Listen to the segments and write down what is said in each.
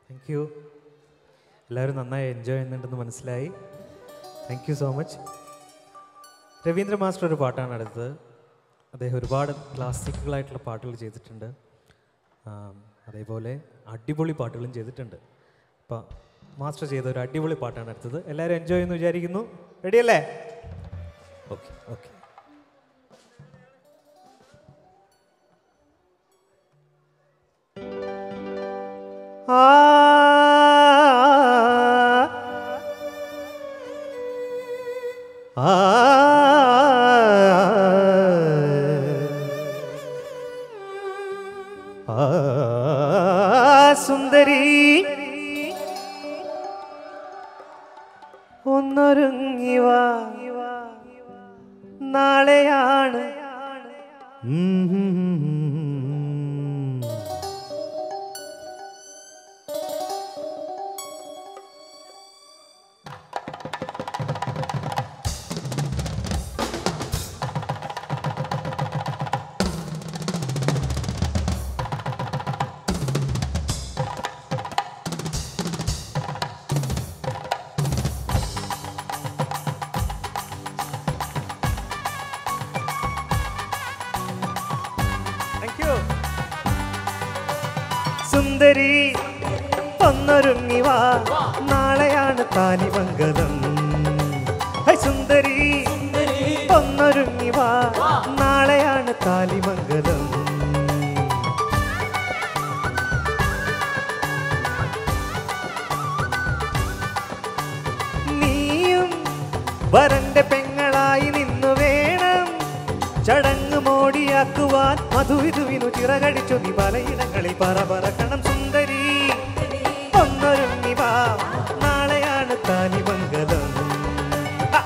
Thank you എല്ലാവരും നന്നായി enjoy ചെയ്യുന്നുണ്ടെന്ന് മനസ്സിലായി thank you so much Raveendra master ഒരു പാട്ടാണ് അടുത്തത് അദ്ദേഹം ഒരുപാട് ക്ലാസിക്കുകളായിട്ടുള്ള പാട്ടുകൾ ചെയ്തിട്ടുണ്ട് ആം, അതേപോലെ അടിപൊളി പാട്ടുകളും ചെയ്തിട്ടുണ്ട് അപ്പം മാസ്റ്റർ ചെയ്ത ഒരു അടിപൊളി പാട്ടാണ് അടുത്തത് എല്ലാവരും എൻജോയ് ചെയ്യുന്നു വിചാരിക്കുന്നു റെഡിയല്ലേ ഓക്കെ ഓക്കെ സുന്ദരി ഒന്നൊരുങ്ങി വാ നാളെയാണ് ഉം. Thank you. സുന്ദരി ഒന്നൊരുങ്ങി വാ നാളെയാണ് താലിമംഗലം ഹൈ സുന്ദരി ഒന്നൊരുങ്ങി വാ നാളെയാണ് താലിമംഗലം നീയും വരന്റെ പെങ്ങളായി നിന്നു വേണം ചടങ്ങ് മോടിയാക്കുവാൻ മധുവിധുവിനു ചിറകടിച്ചു നീ പലയിടങ്ങളിൽ പറ പറക്കണം സുന്ദരി ഒന്നൊരുങ്ങി വാ നാളെയാണ് താലിമംഗലം ഹ!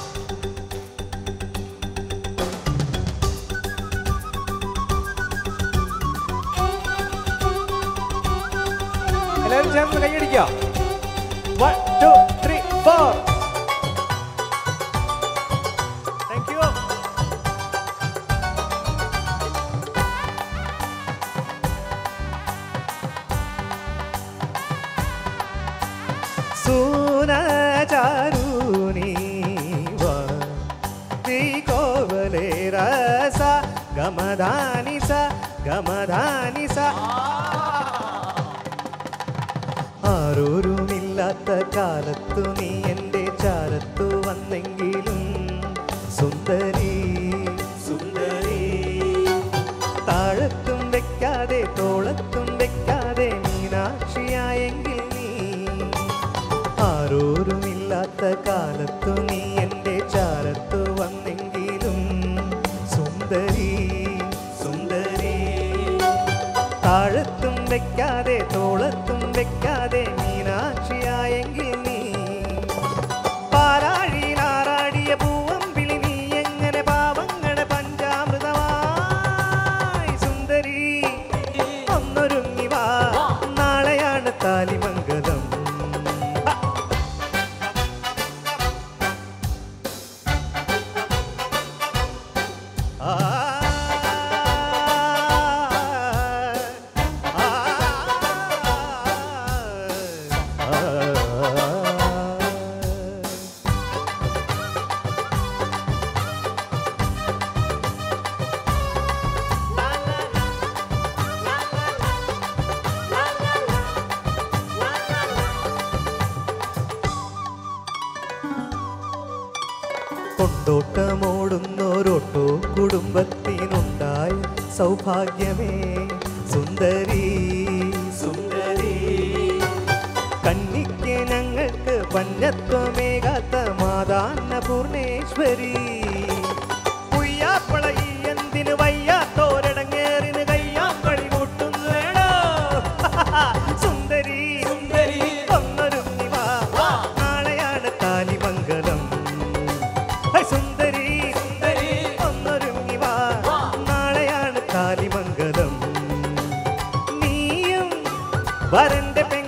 എല്ലാവരും ചേർന്ന് കൈയടിക്കാം one two three four thank you സൂനചാരുണി കോവലേ രസ ഗമധാനി സ ഗമധാനി സ ആരോരുമില്ലാത്ത കാലത്തു നീ എൻ്റെ ചാരത്തു വന്നെങ്കിലും സുന്ദരി സുന്ദരി താഴത്തും വെക്കാതെ തോളത്തും വെക്കാതെ മീനാക്ഷിയായെങ്കിൽ നീ ആരോരുമില്ലാത്ത കാലത്തു നീ എൻ്റെ ചാരത്തു വന്നെങ്കിലും സുന്ദരി സുന്ദരി താഴത്തും വെക്കാതെ തോളത്തും വെക്കാതെ മീനാക്ഷിയായെങ്കിൽ നീ പാലാഴിയിലാറാടിയ പൂവമ്പിളി നീ എങ്ങനെ പാവങ്ങളുടെ പഞ്ചാമൃതമായി സുന്ദരി ഒന്നൊരുങ്ങി വാ നാളെയാണ് താലിമംഗലം ആ കൊണ്ടോട്ടമോടുന്നോരോട്ടോ കുടുംബത്തിനുണ്ടായ സൗഭാഗ്യമേ സുന്ദരി സുന്ദരി കന്നിക്ക് ഞങ്ങൾക്ക് പഞ്ഞത്വമേകാത്ത മാതാന്ന പൂർണേശ്വരി പുയ്യാപ്പള ഈ എന്തിന് വയ്യാത്തോരടങ്ങേറിന് കയ്യാങ്കളി കൂട്ടുന്നേടോ സുന്ദരി സുന്ദരി ഒന്നൊരുങ്ങി വാ നാളെയാണ് താലിമംഗലം ഹൈ സുന്ദരി സുന്ദരി ഒന്നൊരുങ്ങി വാ നാളെയാണ് താലിമംഗലം നീയും വരന്റെ പെങ്ങൾ